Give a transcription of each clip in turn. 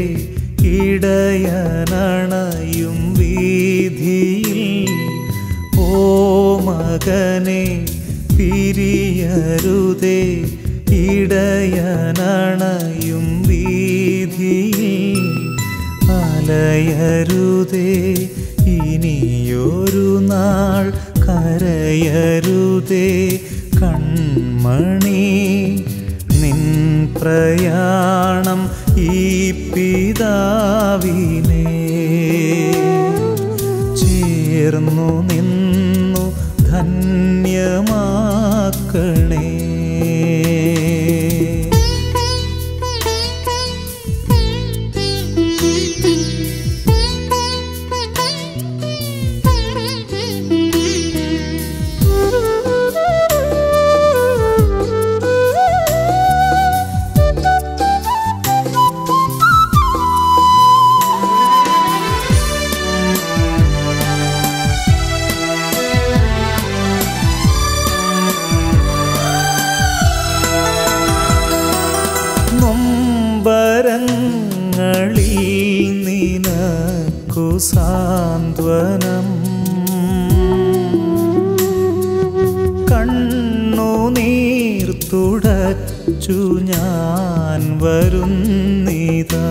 ഇടയനണയും വീതിയിൽ ഓ മകനെ പിരിയരുതേ ഇടയനണയും വീതിയിൽ അലയരുതേ ഇനിയൊരു നാൾ കരയരുതേ കൺമണി നിൻ പ്രയാണം ഈ പിതാവിനെ ചേർന്നു നിന്നു ധന്യമാക്കണേ നൊമ്പരങ്ങളിൽ നിനക്കു സാന്ത്വനം കണ്ണുനീർ തുടച്ചു ഞാൻ വരുന്നിതാ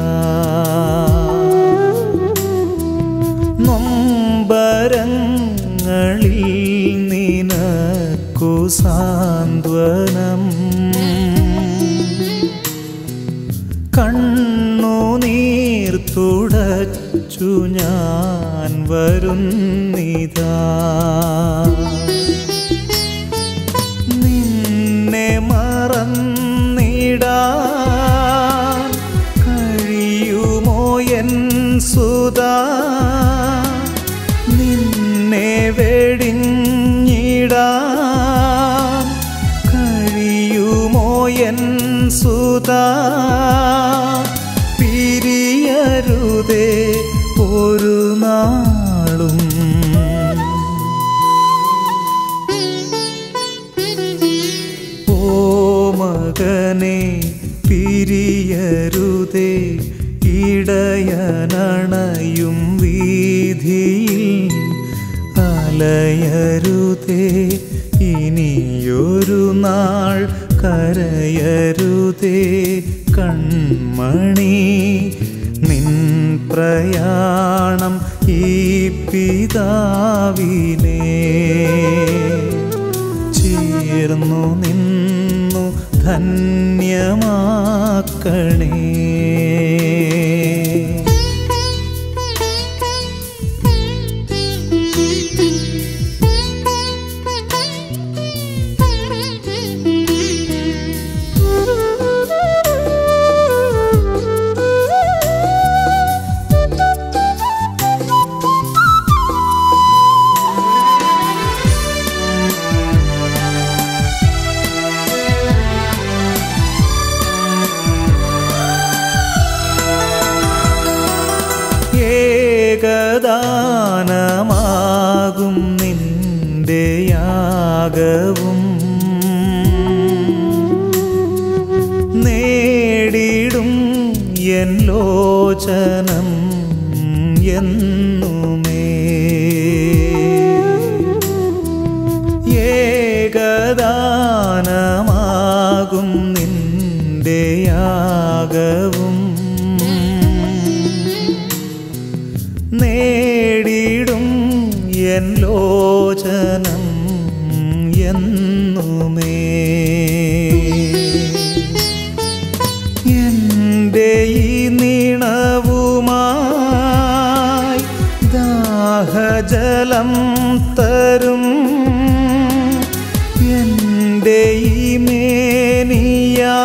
നൊമ്പരങ്ങളിൽ നിനക്കു സാന്ത്വനം കണ്ണുനീർ തുടച്ചു ഞാൻ വരുന്നിതാ നിന്നെ മറന്നിടാൻ കഴിയുമോ എൻ സുതാ നിന്നെ വെടിഞ്ഞിടാൻ കഴിയുമോ എൻ സുതാ പിരിയരുതേ ഒരു നാളും ഓ മകനെ പിരിയരുതേ ഇടയനണയും വീതിയിൽ അലയരുതേ ഇനിയൊരു നാൾ കരയരുതേ കൺമണി നിൻ പ്രയാണം ഈ പിതാവിനെ ചേർന്നു നിന്നു ധന്യമാക്കണേ ഏകദാനമാകും നിന്റെ യാഗവും നേടിടും എൻ ലോചനം എന്നുമേ ഏകദാനമാകും നിന്റെ യാഗവും നേടിടും എൻ ലോചനം എന്നുമേ എൻ്റെ ഈ നീണവുമായി ദാഹജലം തരും എൻ്റെ ഈ മേനിയാ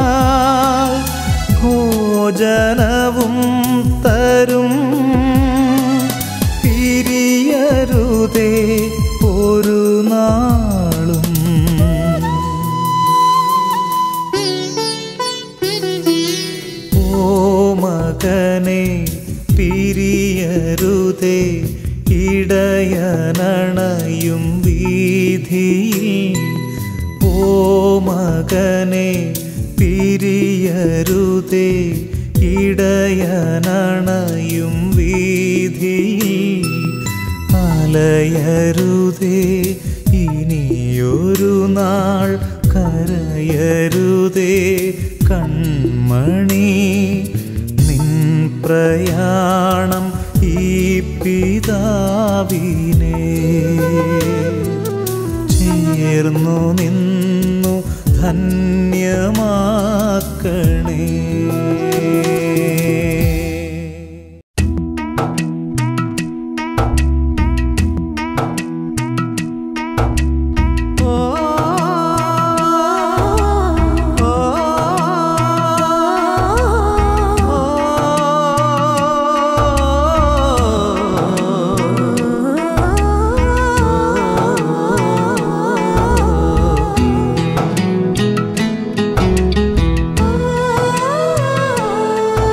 ഭോജനവും തരും പിരിയരുതേ ഒരു നാളും ഓ മകനെ പിരിയരുതേ ഇടയനണയും വീതിയിൽ ഓ മകനെ പിരിയരുതേ ഇടയനണയും സൂര്യനണയും വീതിയിൽ അലയരുതേ ഇനിയൊരു നാൾ കരയരുതേ കൺമണി നിൻ പ്രയാണം ഈ പിതാവിനെ ചേർന്നു നിന്നു ധന്യമാക്കണേ ആ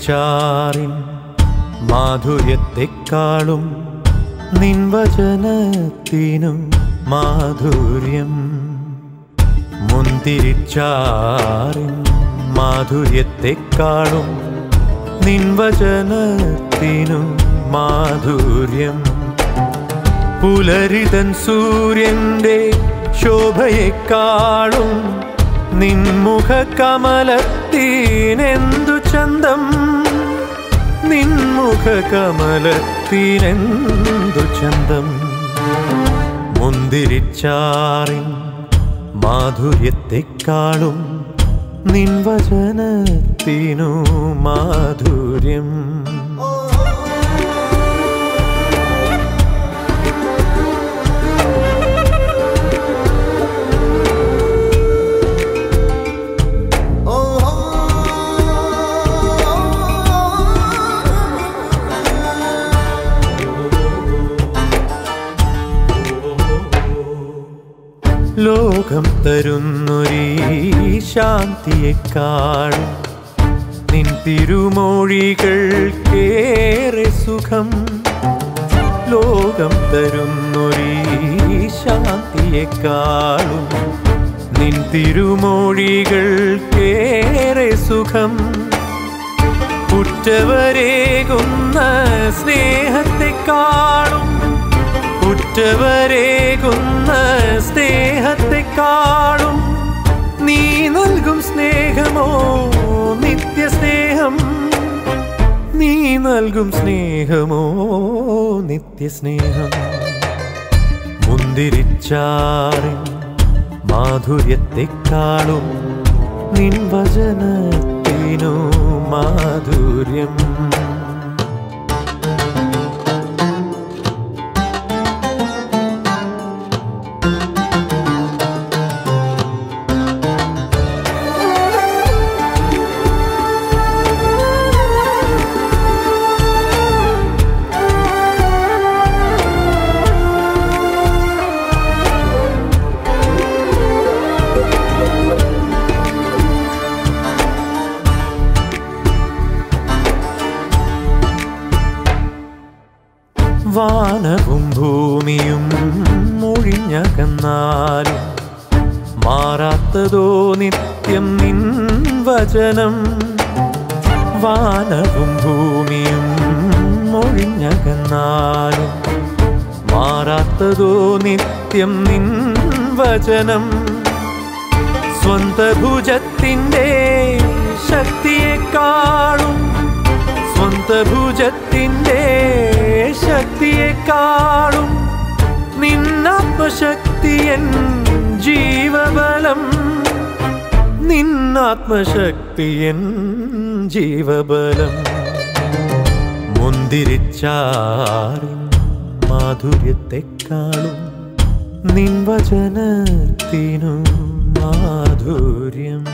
മുന്തിരിച്ചാറിൻ മാധുര്യത്തെക്കാളും നിൻ വചനത്തിനും മാധുര്യം മുന്തിരിച്ചാറിൻ മാധുര്യത്തെക്കാളും നിൻ വചനത്തിനും മാധുര്യം പുലരിതൻ സൂര്യന്റെ ശോഭയെക്കാളും നിൻമുഖ കമലത്തിനെന്തു ചന്തം നിൻമുഖ കമലത്തിനെന്തു ചന്തം മുന്തിരിച്ചാറിൻ മാധുര്യത്തെക്കാളും നിൻ വചനത്തിനു മാധുര്യം ലോകം തരുന്നൊരീ ശാന്തിയെക്കാളും നിൻ തിരുമൊഴികൾക്കേറെ സുഖം ലോകം തരുന്നൊരീ ശാന്തിയെക്കാളും നിൻ തിരുമൊഴികൾക്കേറെ സുഖം ഉറ്റവരേകുന്ന സ്നേഹത്തെക്കാളും ഉറ്റവരേകുന്ന സ്നേഹത്തെക്കാളും നീ നൽകും സ്നേഹമോ നിത്യസ്നേഹം നീ നൽകും സ്നേഹമോ നിത്യസ്നേഹം മുന്തിരിച്ചാറിൻ മാധുര്യത്തെക്കാളും നിൻ വചനത്തിനു മാധുര്യം വാനവും ഭൂമിയും മൊഴിഞ്ഞകന്നാലും മാറാത്തതോ നിത്യം നിൻ വചനം വാനവും ഭൂമിയും മൊഴിഞ്ഞകന്നാലും മാറാത്തതോ നിത്യം നിൻ വചനം സ്വന്ത ഭുജത്തിൻ്റെ ശക്തിയെക്കാളും സ്വന്ത ഭുജത്തിൻ്റെ ശക്തിയെക്കാളും നിന്നാത്മശക്തിയൻ ജീവബലം നിന്നാത്മശക്തിയൻ ജീവബലം മുന്തിരിച്ചാറിൻ മാധുര്യത്തെക്കാളും നിൻ വചനത്തിനു മാധുര്യം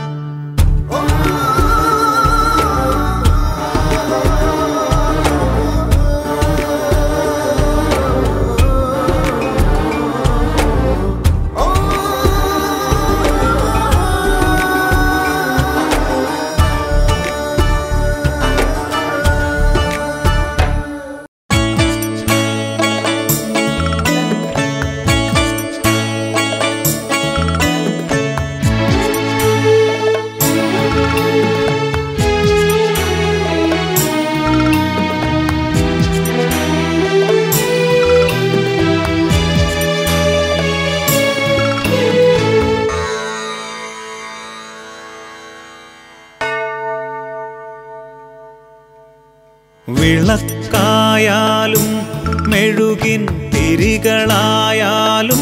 വിളക്കായാലും മെഴുകിൻ തിരികളായാലും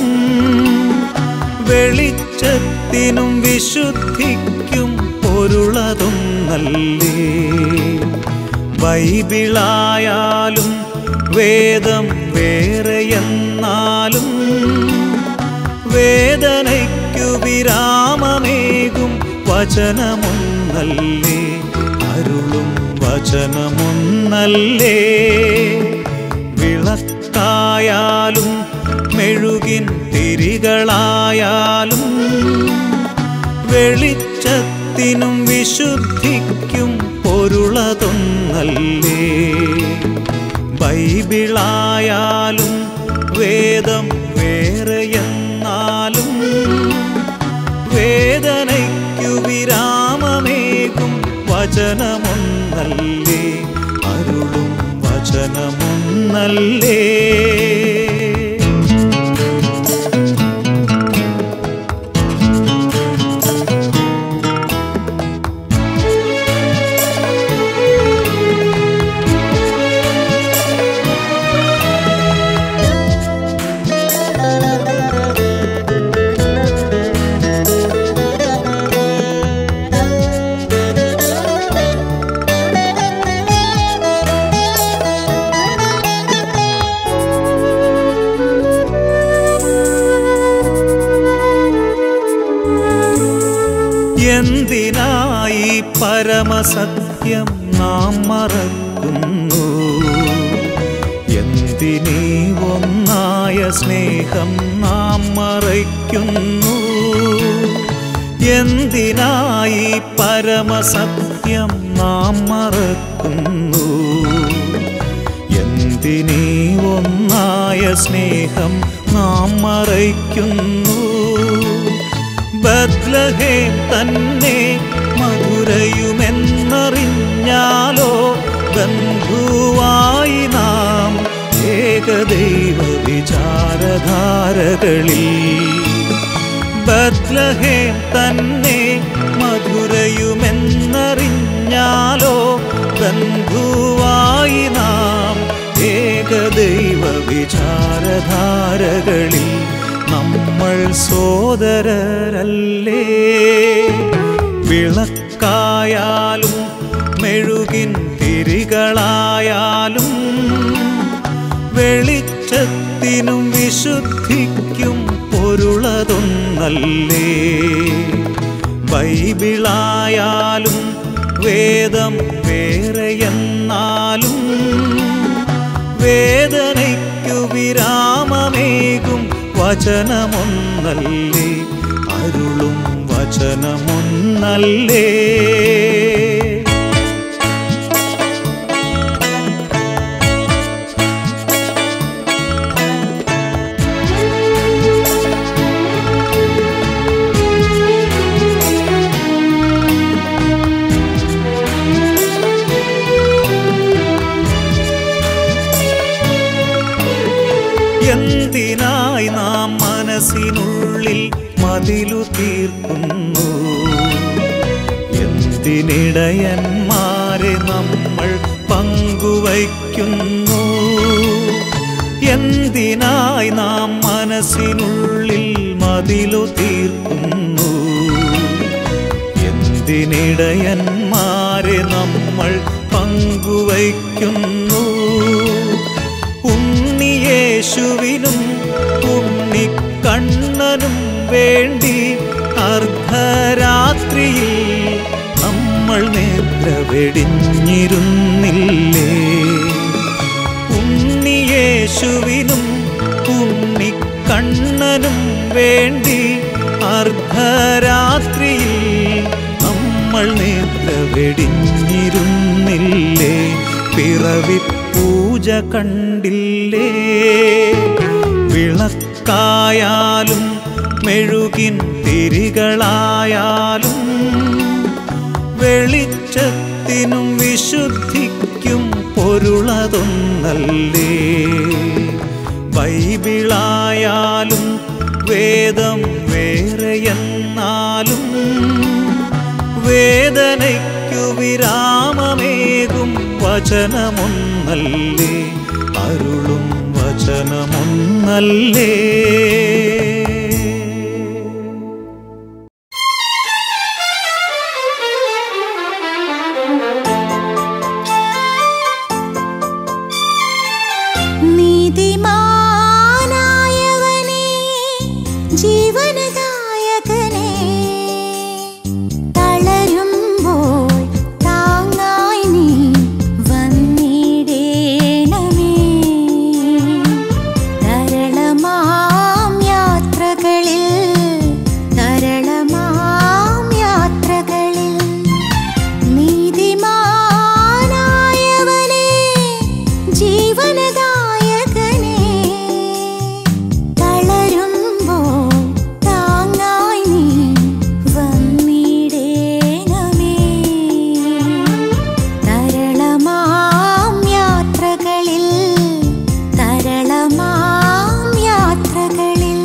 വെളിച്ചത്തിനും വിശുദ്ധിക്കും പൊരുളതൊന്നല്ലേ ബൈബിളായാലും വേദം വേറെയെന്നാലും വേദനയ്ക്കു വിരാമമേകും വചനമൊന്നല്ലേ അരുളും വചനമൊന്നല്ലേ വിളക്കായാലും മെഴുകിൻ തിരികളായാലും വെളിച്ചത്തിനും വിശുദ്ധിക്കും പൊരുളതൊന്നല്ലേ പൊരുളതൊന്നല്ലേ ബൈബിളായാലും വേദം വേറെയെന്നാലും വേദനയ്ക്കു വിരാമമേകും വചനമൊന്നല്ലേ അരുളും വചനമൊന്നല്ലേ എന്തിനായി പരമസത്യം നാം മറക്കുന്നു എന്തിനീ ഒന്നായ സ്നേഹം നാം മറയ്ക്കുന്നു എന്തിനായി പരമസത്യം നാം മറക്കുന്നു എന്തിനീ ഒന്നായ സ്നേഹം നാം മറയ്ക്കുന്നു ബദ്ലഹേം തന്നെ മധുരയുമെന്നറിഞ്ഞാലോ ബന്ധുവായി നാം ഏകദൈവ വിചാരധാരകളിൽ ബദ്ലഹേം തന്നെ മധുരയുമെന്നറിഞ്ഞാലോ ബന്ധുവായി നാം ഏകദൈവ വിചാരധാരകളിൽ നമ്മൾ സോദരരല്ലേ വിളക്കായാലും മെഴുകിൻ തിരികളായാലും വെളിച്ചത്തിനും വിശുദ്ധിക്കും പൊരുളതൊന്നല്ലേ ബൈബിളായാലും വേദം വേറെയെന്നാലും വേദനയ്ക്കു വിരാമമേകും വചനമൊന്നല്ലേ അരുളും വചനമൊന്നല്ലേ എന്തിനായി നാം മനസ്സിനുള്ളിൽ മതിലു തീർക്കുന്നു എന്തിനിടയന്മാരെ നമ്മൾ പങ്കുവയ്ക്കുന്നു എന്തിനായി നാം മനസ്സിനുള്ളിൽ മതിലു തീർക്കുന്നു എന്തിനിടയന്മാരെ നമ്മൾ പങ്കുവയ്ക്കുന്നു ഉണ്ണിയേശുവിനും ഉണ്ണിക്കണ്ണനും വേണ്ടി അർദ്ധരാത്രിയിൽ നമ്മൾ നേത്ര വെടിഞ്ഞിരുന്നില്ലേ ഉണ്ണിയേശുവിനും ഉണ്ണിക്കണ്ണനും വേണ്ടി അർദ്ധരാത്രിയിൽ നമ്മൾ നേത്ര വെടിഞ്ഞിരുന്നില്ലേ പിറവി പൂജ കണ്ടില്ലേ വിളക്കായാലും മെഴുകിൻ തിരികളായാലും വെളിച്ചത്തിനും വിശുദ്ധിക്കും പൊരുളതൊന്നല്ലേ ബൈബിളായാലും വേദം വേറെയെന്നാലും വേദനയ്ക്കു വിരാമമേകും വചനമൊന്നല്ലേ അരുളും വചനമൊന്നല്ലേ നീതിമാനായവനേ ജീവനദായകനേ തളരുമ്പോൾ താങ്ങായി നീ വന്നിടേണമേ തരളമാം യാത്രകളിൽ തരളമാം യാത്രകളിൽ നീതിമാനായവനേ ജീവനദായകനേ തളരുമ്പോൾ താങ്ങായി നീ വന്നിടേണമേ തരളമാം യാത്രകളിൽ തരളമാം യാത്രകളിൽ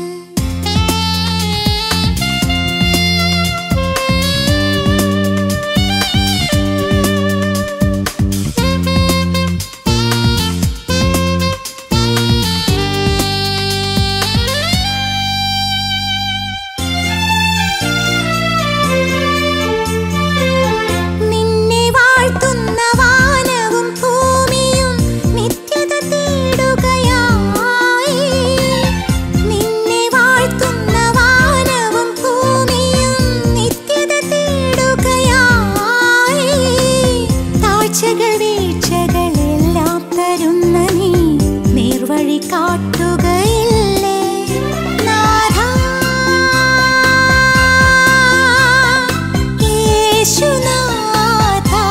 നിന്നെ വാഴ്ത്തുന്ന വാനവും ഭൂമിയും നിത്യത തേടുകയായി നിന്നെ വാഴ്ത്തുന്ന വാനവും ഭൂമിയും നിത്യത തേടുകയായി താഴ്ചകൾ വീഴ്ചകളെല്ലാം തരുന്ന നീ നേർവഴി കാട്ടുകയില്ലേ നാഥാ യേശുനാഥാ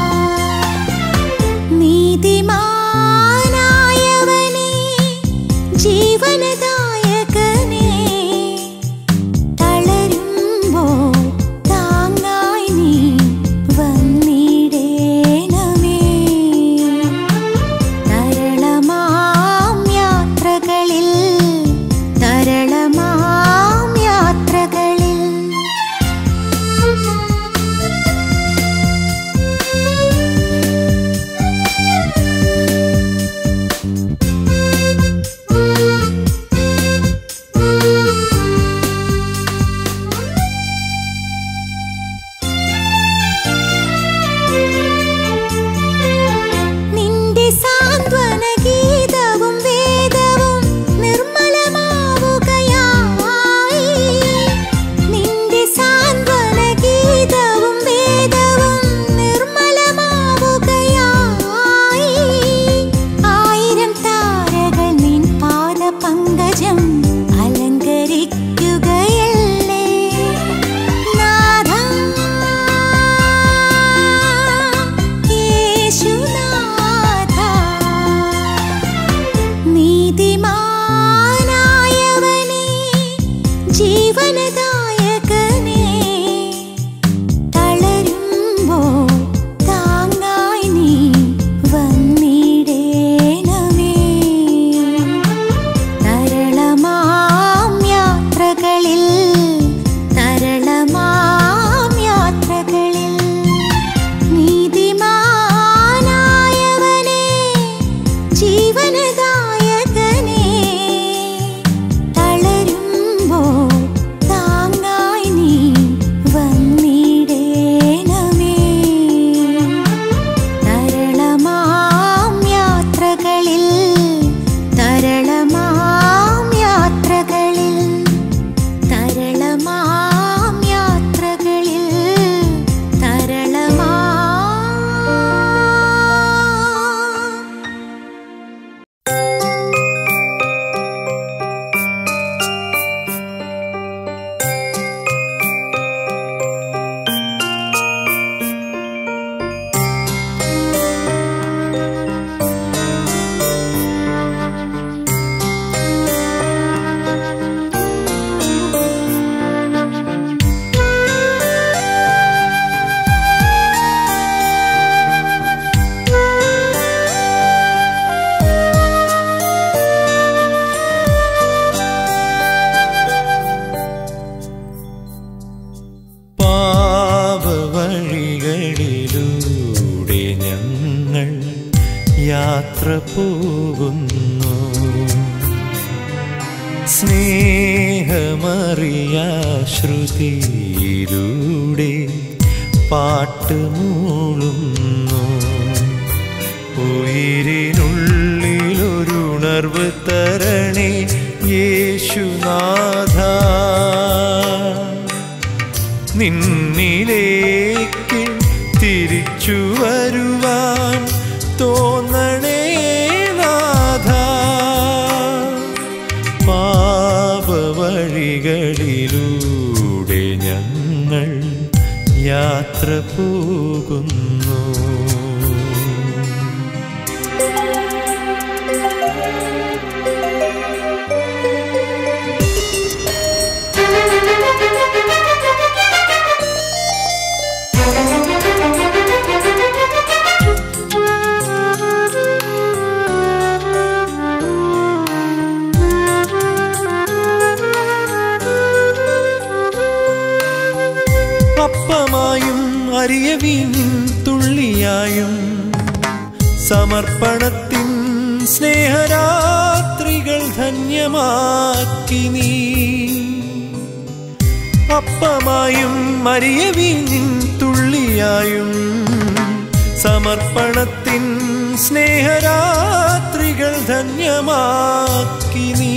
നീതിമാനായവനേ ജീവനദായകനേ തളരുമ്പോൾ താങ്ങായി നീ വന്നിടേണമേ തരളമാം യാത്രകളിൽ തരളമാം യാത്രകളിൽ നിന്റെ സാന്ത്വന ഗീതവും വേദവും നിർമ്മലമാവുകയായി നിന്റെ സാന്ത്വന ഗീതവും വേദവും നിർമ്മലമാവുകയായി ആയിരം താരകൾ നിൻ പാദ പങ്കജം അലങ്കരിക്കുകയല്ലേ നാഥാ യേശുനാഥാ നീതിമാനായവനേ ജീവനദായകനേ തളരുമ്പോൾ താങ്ങായി നീ വന്നിടേണമേ തരളമാം യാത്രകളിൽ തരളമാം യാത്രകളിൽ നീതിമാനായവനേ ജീവനദായകനേ തളരുമ്പോൾ താങ്ങായി നീ വന്നിടേണമേ തരളമാം യാത്രകളിൽ തരളമാം യാത്രകളിൽ തരളമാം യാത്രകളിൽ തരളമാം പാപവഴികളിലൂടെ ഞങ്ങൾ യാത്ര പോകുന്നു സ്നേഹമറിയ ശ്രുതിയിലൂടെ പാട്ട് മൂളുന്നു ഉയിരിനുള്ളിലൊരുണർവ് തരണേ യേശുനാഥ നിന്നിലേക്ക് തിരിച്ചു വരുവാൻ തോന്നണേ നാഥ പാപവഴികളിലൂടെ ഞങ്ങൾ യാത്ര പോകുന്നു മറിയവിൻ തുള്ളിയായും സമർപ്പണത്തിൻ സ്നേഹരാത്രികൾ ധന്യമാക്കി നീ അപ്പമായും മറിയവിൻ തുള്ളിയായും സമർപ്പണത്തിൻ സ്നേഹരാത്രികൾ ധന്യമാക്കി നീ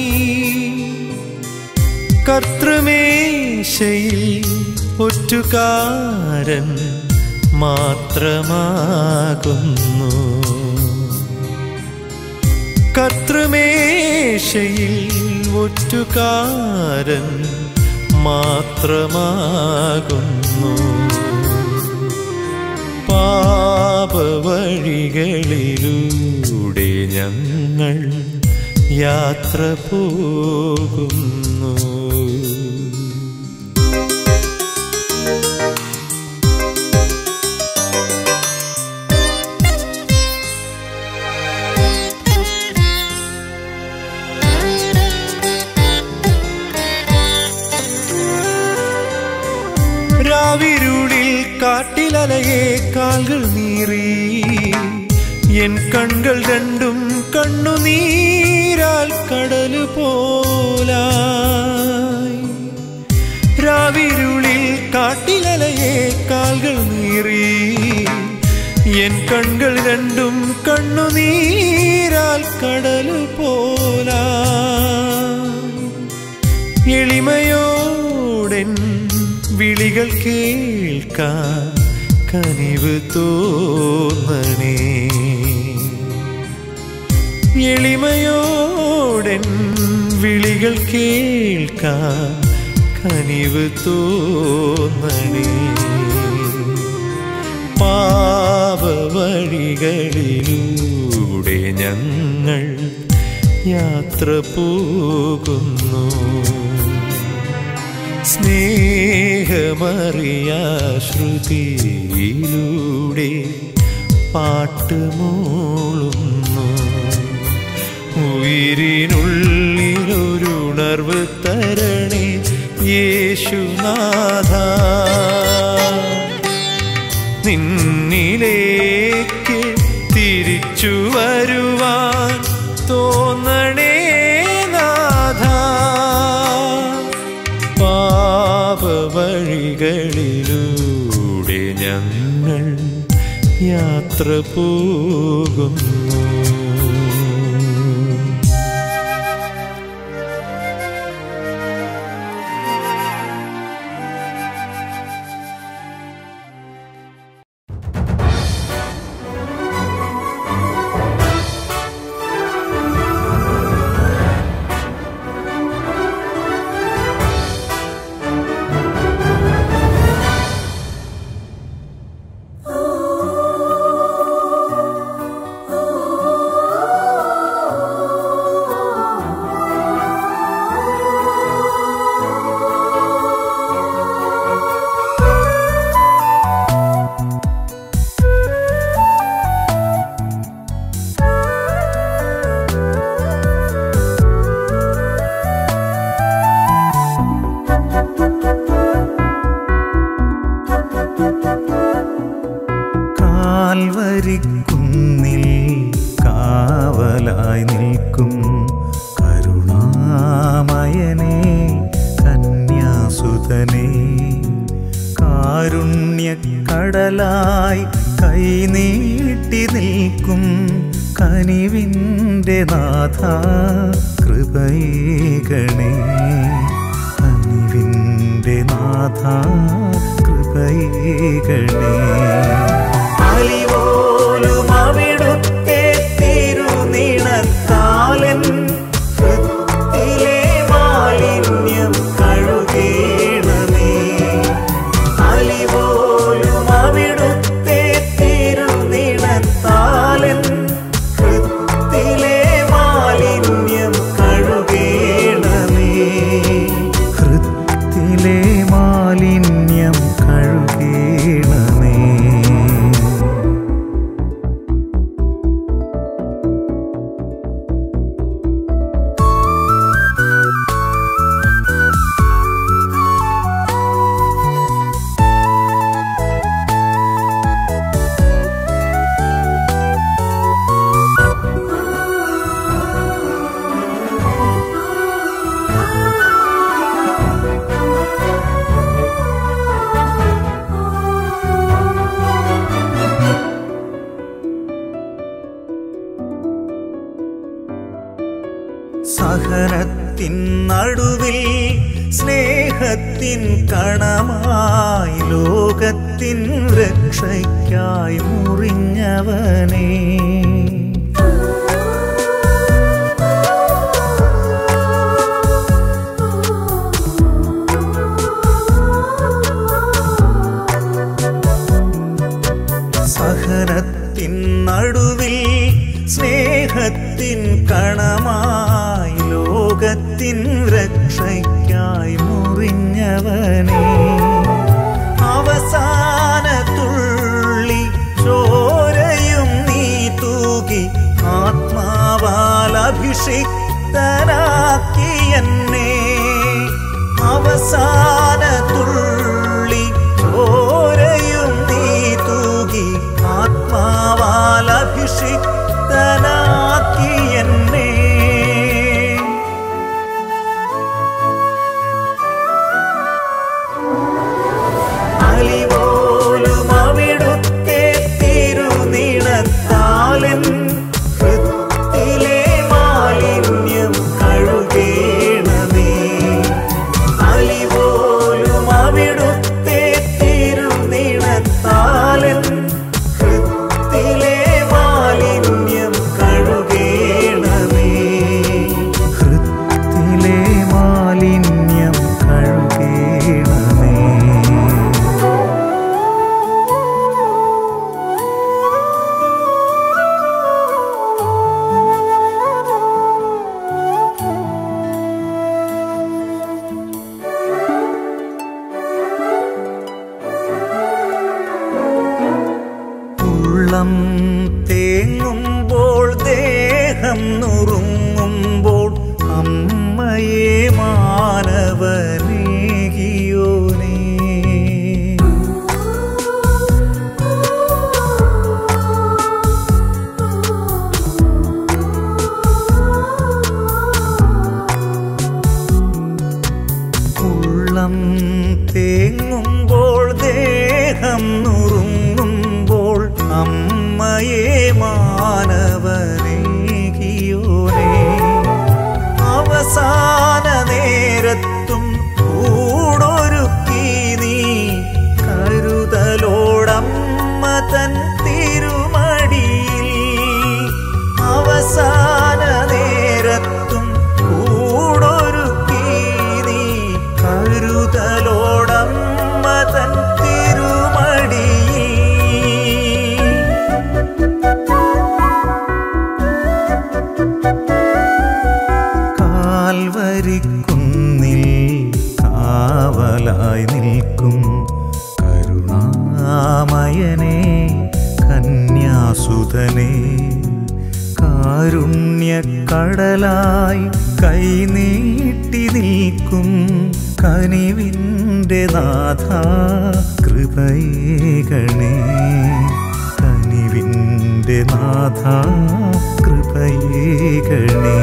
കർത്തൃമേശയിൽ ഒറ്റുകാരൻ മാത്രമാകുന്നു കർത്തൃമേശയിൽ ഒറ്റുകാരൻ മാത്രമാകുന്നു പാപവഴികളിലൂടെ ഞങ്ങൾ യാത്ര പോകുന്നു രാവിരുളിൽ കാട്ടിലലയെ കാൽകൾ നീറി എൻ കൺകൾ രണ്ടും കണ്ണുനീരാൽ കടല് പോലായി രാവിരുളിൽ കാട്ടിലലയെ കാൽകൾ നീറി എൻ കൺകൾ രണ്ടും കണ്ണുനീരാൽ കടല് പോലായി എളിമയോടെൻ വിളികൾ കേൾക്കാൻ കനിവ് തോന്നണേ എളിമയോടെൻ വിളികൾ കേൾക്കാൻ കനിവ് തോന്നണേ പാപവഴികളിലൂടെ ഞങ്ങൾ യാത്ര പോകുന്നു സ്നേഹമറിയാശ്രുതിയിലൂടെ പാട്ടുമൂളുന്നു ഉയിരിനുള്ളിലൊരുണർവ് തരണേ യേശുനാഥ നിന്നിലേക്ക് തിരിച്ചു വരുവാൻ തോന്നണേ നാഥ പാപവഴികളിലൂടെ ഞങ്ങൾ യാത്ര പോകുന്നു കാൽവരിക്കുന്നിൽ കാവലായി നിൽക്കും കരുണാമയനെ കന്യാസുതനെ കാരുണ്യക്കടലായി കൈനീട്ടി നിൽക്കും കനിവിൻ്റെ നാഥ കൃപൈകണേ കനിവിൻ്റെ നാഥ കൃപൈകണേ അലിപോലും അവിടുത്തെ തിരുനിണത്താലൻ ഹൃത്തിലെ മാലിന്യം കഴുകേണമേ അലിപോലും അവിടുത്തെ തിരുനിണത്താലൻ ഹൃത്തിലെ മാലിന്യം കഴുകേണമേ ഹൃത്തിലെ മാലിന്യം കഴുകേണമേ സഹനത്തിൻ നടുവിൽ സ്നേഹത്തിൻ കണമായി ലോകത്തിൻ രക്ഷയ്ക്കായി മുറിഞ്ഞവനേ സഹനത്തിൻ നടുവിൽ സ്നേഹത്തിൻ കണമായി ലോകത്തിൻ രക്ഷയ്ക്കായി മുറിഞ്ഞവനേ അവസാന തുള്ളി ചോരയും നീ തൂകി ആത്മാവാൽ അഭിഷിക്തനാക്കി എന്നെ അവസാന തുള്ളി ചോരയും നീ തൂകി ആത്മാവാൽ അഭിഷിക്തനാക്കി എന്നെ അലിപോലും അവിടുത്തെ തിരുനിണത്താലൻ ഹൃത്തിലെ മാലിന്യം കഴുകേണമേ അലിപോലും അവിടുത്തെ തിരുനിണത്താലൻ ഹൃത്തിലെ മാലിന്യം കഴുകേണമേ ഹൃത്തിലെ മാലിന്യം കഴുകേണമേ ഉള്ളം തേങ്ങുമ്പോൾ ദേഹം നുറുങ്ങുമ്പോൾ അമ്മയെ മാനവനേകിയോനേ ഉള്ളം തേങ്ങുമ്പോൾ ദേഹം നുറുങ്ങുമ്പോൾ അമ്മയെ മാനവനേകിയോനേ അവസാന നേരത്തും കൂടൊരുക്കി നീ കരുതലോടമ്മ തൻ തിരുമടിയിൽ അവസാന നേരത്തും കൂടൊരുക്കി നീ കരുതലോടമ്മ തൻ തിരുമടിയിൽ കാൽവരിക്കുന്നിൽ കാവലായി നിൽക്കും കരുണാമയനെ കന്യാസുതനെ കാരുണ്യക്കടലായി കൈനീട്ടി നിൽക്കും കനിവിൻ്റെ നാഥ കൃപയേകണേ കനിവിൻ്റെ നാഥ കൃപയേകണേ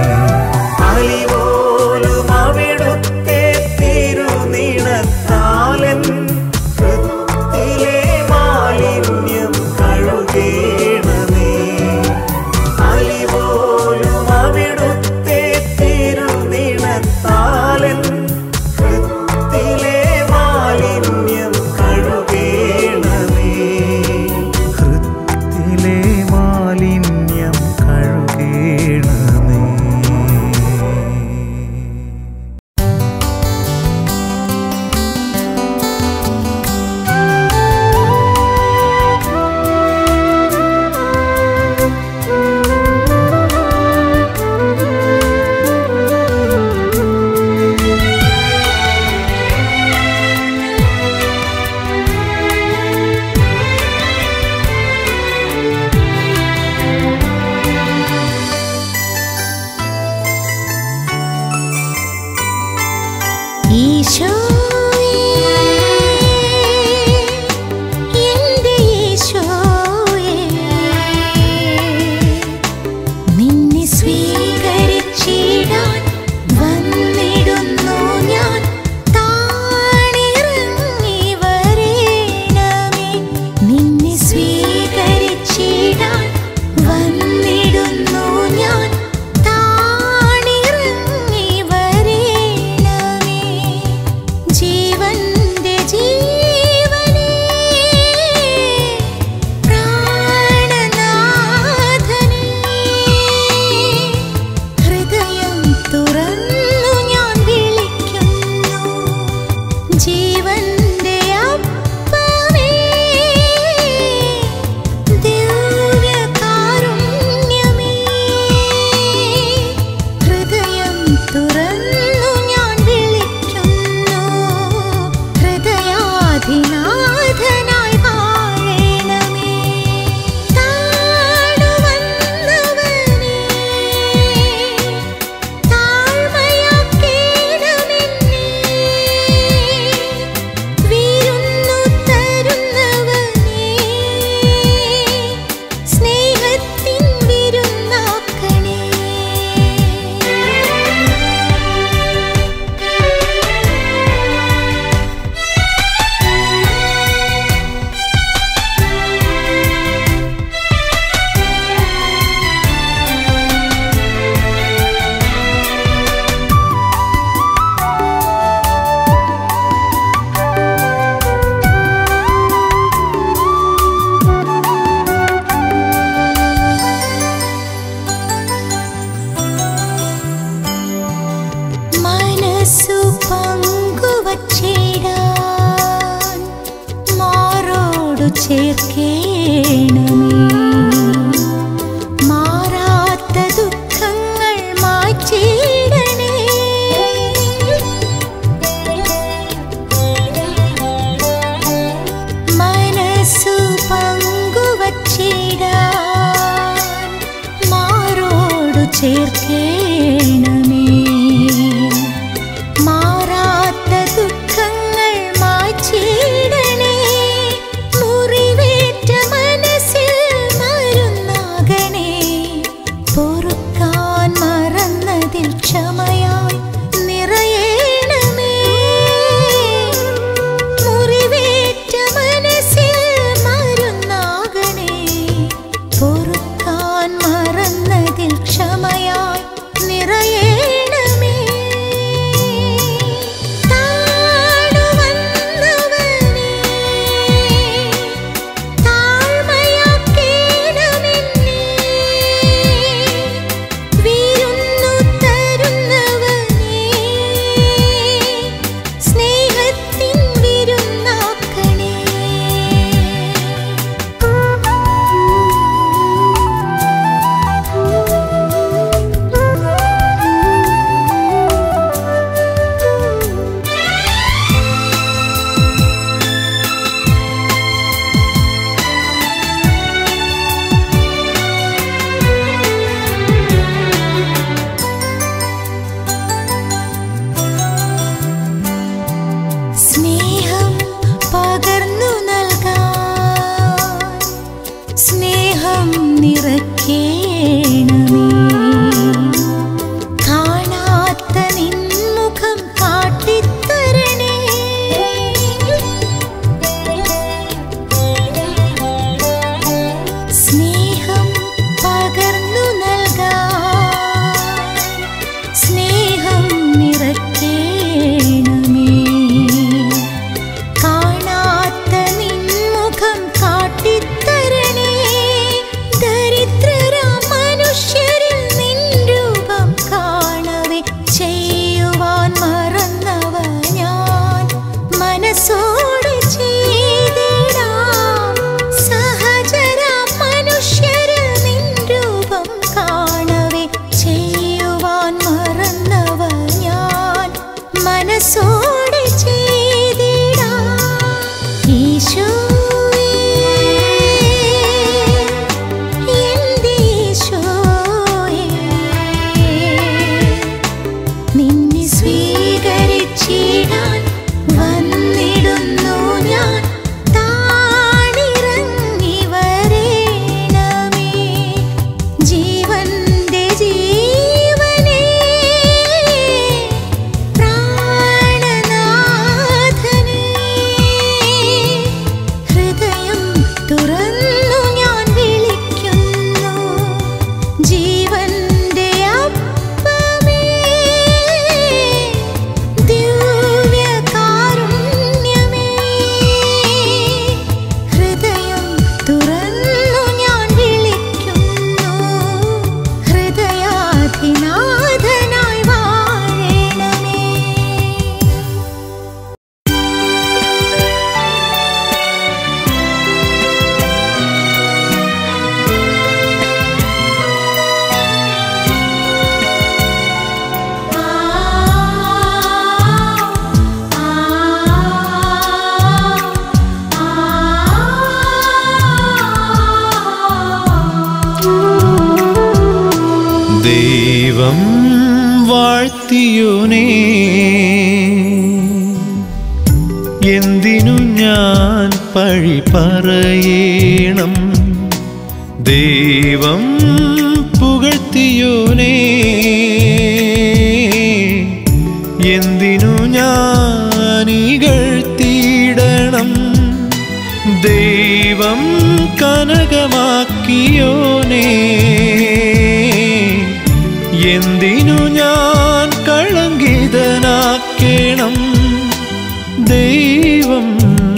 അലിപോലും അവിടുത്തെ തിരുനിണത്താലൻ ഹൃത്തിലെ മാലിന്യം കഴുകേണമേ അലിപോലും അവിടുത്തെ തിരുനിണത്താലൻ ഹൃത്തിലെ മാലിന്യം കഴുകേണമേ ഹൃത്തിലെ മാലിന്യം കഴുകേണമേ ചേർക്കേണമേ മാറാത്ത ദുഃഖങ്ങൾ മാറ്റിയിടണേ മനസ്സു പങ്കുവച്ചിടാൻ മാറോടു ചേർക്കേണമേ മാറാത്ത ദുഃഖങ്ങൾ മാറ്റിയിടണേ മുറിവേറ്റ മനസ്സിൽ മരുന്നാകണേ പൊറുക്കാൻ മറന്നതിൽ ക്ഷമയായി നിറയേണമേ മുറിവേറ്റ മനസ്സിൽ മരുന്നാകണേ പൊറുക്കാൻ മറന്നതിൽ ക്ഷമയായി നിറയേണമേ താണുവന്നവനേ താഴ്മയാക്കേണമെന്നേ വീരുന്നു തരുന്നവനേ സ്നേഹത്തിൻ വിരുന്നാക്കണേ സ്നേഹം പകർന്നു നൽകാൻ സ്നേഹം നിറക്കേണമേ കാണാത്ത നിൻമുഖം കാട്ടിത്തരണേ സ്നേഹം പകർന്നു നൽകാൻ സ്നേഹം നിറക്കേണമേ കാണാത്ത നിൻമുഖം കാട്ടിത്തരണേ ദരിദ്രരാം മനുഷ്യരിൽ നിൻ രൂപം കാണവേ ചെയ്യുവാൻ മറന്നവ ഞാൻ മനസ്സോടെ ചെയ്തിടാം സഹചരാം മനുഷ്യരിൽ നിൻ രൂപം കാണവേ ചെയ്യുവാൻ മറന്നവ ഞാൻ മനസ്സോടെ ചെയ്തിടാം ഈശോയേ എൻ്റെ ഈശോയേ നിന്നെ സ്വീകരിച്ചിടാൻ വന്നിടുന്നു ഞാൻ താണിറങ്ങി വരേണമേ ജീവന്റെ ജീവനേ പ്രാണനാഥനേ ഹൃദയം തുറന്നു ഞാൻ വിളിക്കുന്നു ജീവന്റെ അപ്പമേ ദിവ്യകാരുണ്യമേ ഹൃദയം തുറന്നു ഞാൻ വിളിക്കുന്നു ഹൃദയാധിനാഥനായി വാഴണമേ ദൈവം വാഴ്ത്തിയോനേ എന്തിനു ഞാൻ പഴി പറയണം ദൈവം പുകഴ്ത്തിയോനേ എന്തിനു ഞാൻ ഇകഴ്ത്തിയിടണം ദൈവം കനകമാക്കിയോനേ എന്തിനു ഞാൻ കളങ്കിതനാക്കേണം ദൈവം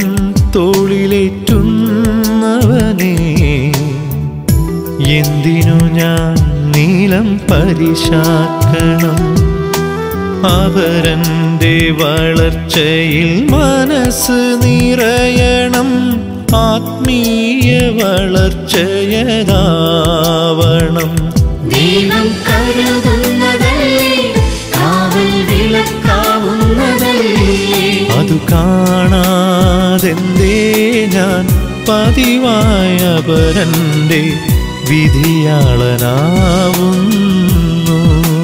തോളിലേറ്റുന്നവനേ എന്തിനു ഞാൻ നീലം പരിശാക്കണം അവരൻ്റെ വളർച്ചയിൽ മനസ്സ് നിറയണം ആത്മീയ വളർച്ചയതാവണം ദൈവം കരുതുന്നതല്ലേ കാവൽ വിളക്കാവുന്നതല്ലേ അതു കാണാതെന്തേ ഞാൻ പതിവായ പരന്റെ വിധിയാളനാവുന്നു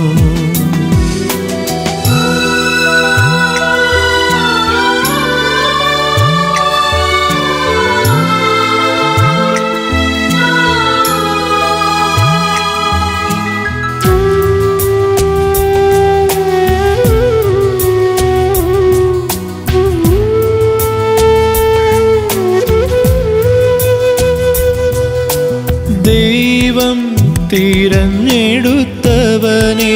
ദൈവം തിരഞ്ഞെടുത്തവനെ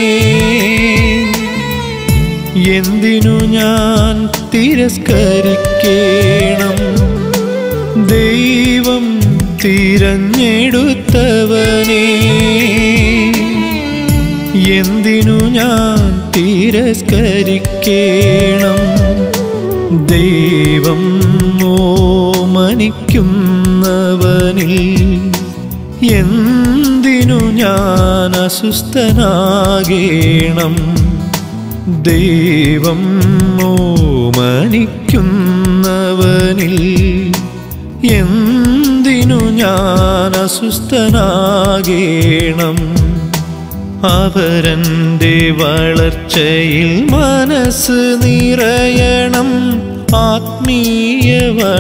എന്തിനു ഞാൻ തിരസ്കരിക്കണം ദൈവം തിരഞ്ഞെടുത്തവനെ എന്തിനു ഞാൻ തിരസ്കരിക്കണം ദൈവം ഓമനിക്കുന്നവനിൽ എന്തിനു ഞാൻ അസുസ്ഥനാകേണം ദൈവം ഓമനിക്കുന്നവനിൽ എന്തിനു ഞാൻ അസുസ്ഥനാകേണം അവരൻ്റെ വളർച്ചയിൽ മനസ്സ് നിറയണം ആത്മീയ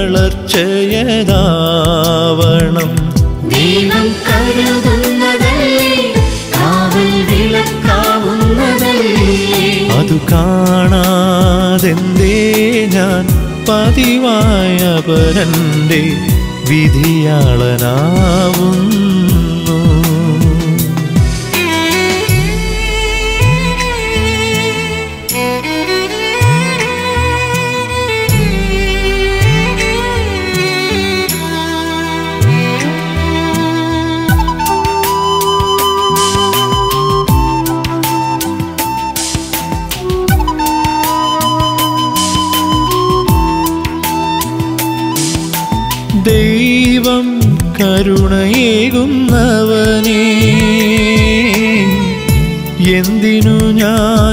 വളർച്ചയതാവണം ദൈവം കരുതുന്നതല്ലേ കാവൽ വിളക്കാവുന്നതല്ലേ അതു കാണാതെന്തേ ഞാൻ പതിവായ പരന്റെ വിധിയാളനാവുന്നു ദൈവം കരുണയേകുന്നവനേ എന്തിനു ഞാൻ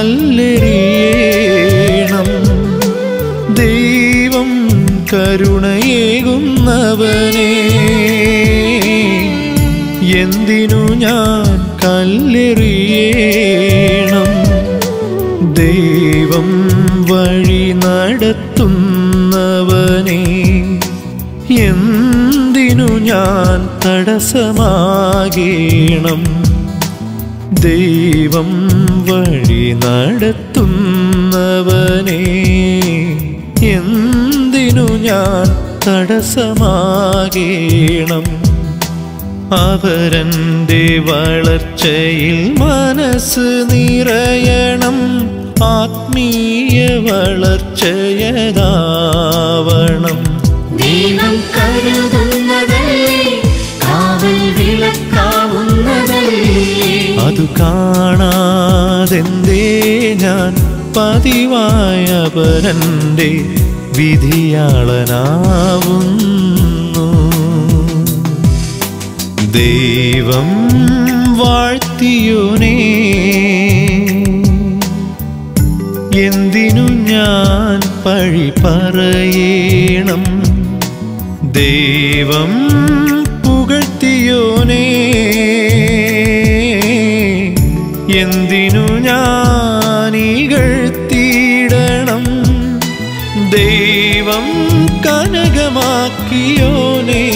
കല്ലെറിയണം ദൈവം കരുണയേകുന്നവനേ എന്തിനു ഞാൻ കല്ലെറിയണം ദൈവം വഴി നടത്തുന്നവനേ എന്തിനു ഞാൻ തടസ്സമാകേണം ദൈവം വഴി നടത്തുന്നവനേ എന്തിനു ഞാൻ തടസ്സമാകേണം അവരൻ്റെ വളർച്ചയിൽ മനസ്സ് നിറയണം ആത്മീയ വളർച്ചയതാവണം ദൈവം കരുതുന്നതല്ലേ കാവൽ വിളക്കാവുന്നതല്ലേ അതു കാണാതെന്തേ ഞാൻ പതിവായ പരന്റെ വിധിയാളനാവുന്നു ദൈവം വാഴ്ത്തിയോനേ എന്തിനു ഞാൻ പഴി പറയണം ദൈവം പുകഴ്ത്തിയോനേ എന്തിനു ഞാൻ ഇകഴ്ത്തിയിടണം ദൈവം കനകമാക്കിയോനേ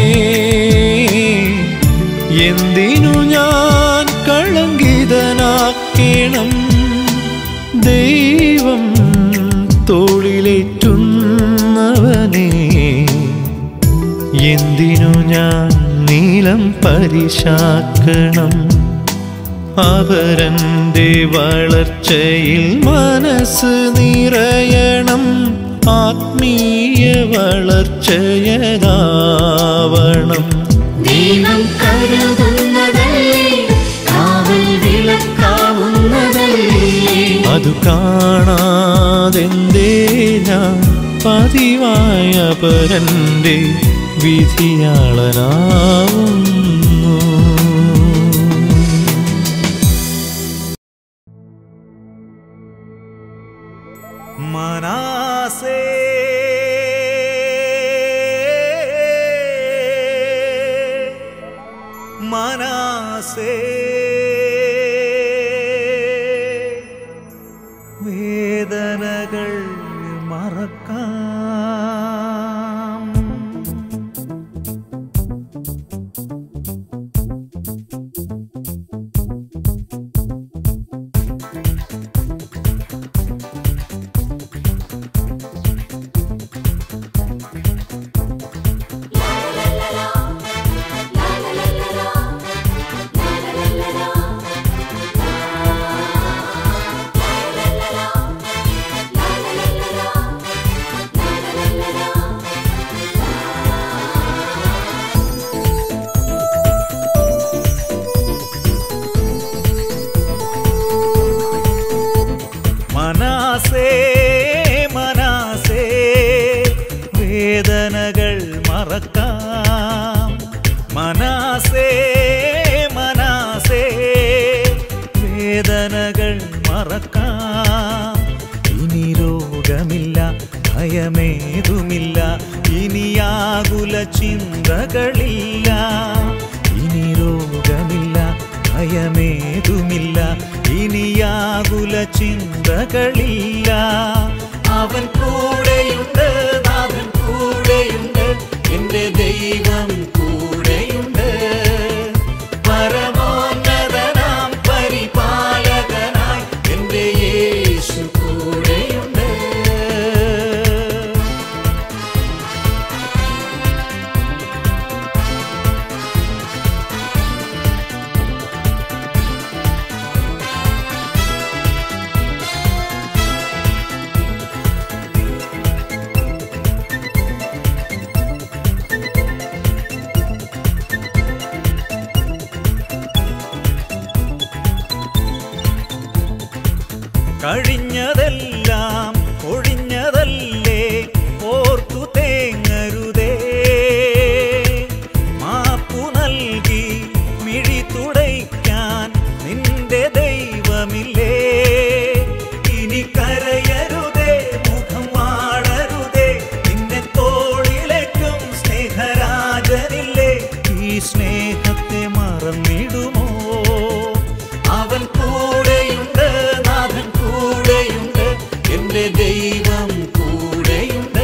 എന്തിനു ഞാൻ കളങ്കിതനാക്കണം ദൈവം തോളിലേറ്റുന്നവനേ എന്തിനു ഞാൻ നീലം പരിശാക്കണം അവരൻ്റെ വളർച്ചയിൽ മനസ്സ് നിറയണം ആത്മീയ വളർച്ചയതാവണം ദൈവം കരുതുന്നതല്ലേ കാവൽ വിളക്കാവുന്നതല്ലേ അതു കാണാതെന്തേ ഞാൻ പതിവായ പരന്റെ വിധിയാളനാവുന്നു മനാസേ മനാസേ വേദനകൾ മറക്കാം മനാസേ മനാസേ വേദനകൾ മറക്കാം മനാസേ മനാസേ വേദനകൾ മറക്കാം ഇനി രോഗമില്ല ഭയമേതുമില്ല ഇനിയാകുല ചിന്തകളില്ല ഇനി രോഗമില്ല ഭയമേതുമില്ല ഇനിയാകുല ചിന്തകളില്ല അവൻ കൂടെയുണ്ട് നാഥൻ കൂടെയുണ്ട് എന്റെ ദൈവം കൂടെയുണ്ട് പരമോന്നതനാം പരിപാലകനായി എന്റെ യേശു കൂടെയുണ്ട് കഴിഞ്ഞതെല്ലാം ഒഴിഞ്ഞതല്ലേ ഓർത്തു തേങ്ങരുതേ മാപ്പു നൽകി മിഴി തുടയ്ക്കാൻ നിന്റെ ദൈവമില്ലേ ഇനി കരയരുതേ മുഖം വാടരുതേ നിന്നെ തോളിലേക്കും സ്നേഹരാജനില്ലേ ഈ സ്നേഹത്തെ മറന്നിടുമോ അവൻ കൂടെയുണ്ട് നാഥൻ കൂടെയുണ്ട് എന്റെ ദൈവം കൂടെയുണ്ട്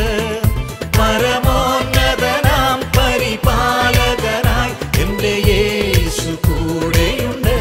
പരമോന്നതനാം പരിപാലകനായി എന്റെ യേശു കൂടെയുണ്ട്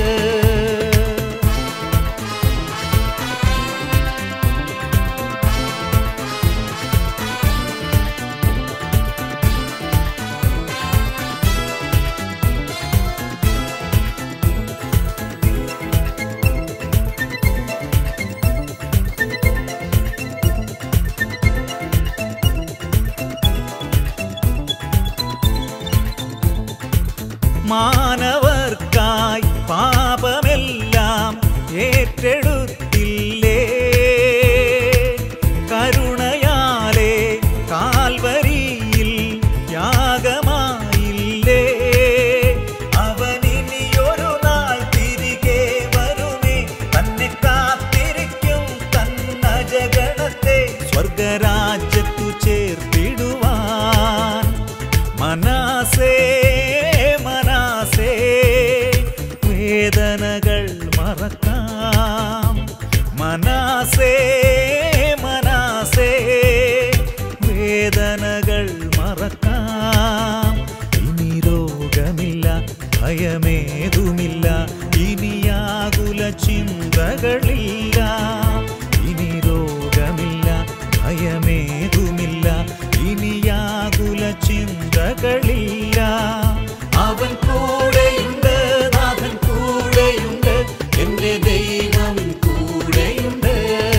മാനവർക്കായി പാപമെല്ലാം ഏറ്റെടുത്തില്ലേ കരുണയാലെ കാൽവരിയിൽ യാഗമായില്ലേ അവനിനിയൊരു നാൾ തിരികെ വരുമേ തന്നെ കാത്തിരിക്കും തന്നജഗണത്തെ സ്വർഗരാജ്യത്തു ചേർത്തിടുവാൻ മനാസേ മനാസേ വേദനകൾ മറക്കാം മനാസേ മനാസേ വേദനകൾ മറക്കാം ഇനി രോഗമില്ല ഭയമേതുമില്ല ഇനിയാകുല ചിന്തകളില്ല ഇനി രോഗമില്ല ഭയമേതുമില്ല ഇനിയാകുല ചിന്തകളില്ല അവൻ കൂടെയുണ്ട് നാഥൻ കൂടെയുണ്ട് എന്റെ ദൈവം കൂടെയുണ്ട്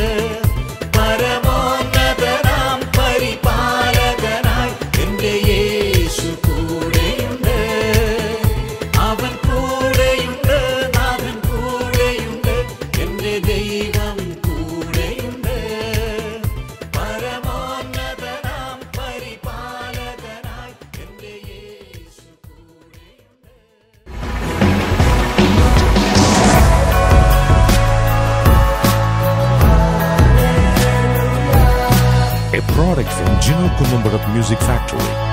പരമോന്നതനാം പരിപാലകനായി എന്റെ യേശു കൂടെയുണ്ട് അവൻ കൂടെയുണ്ട് നാഥൻ കൂടെയുണ്ട് എന്റെ ദൈവം Gino Kumumbada Music Factory.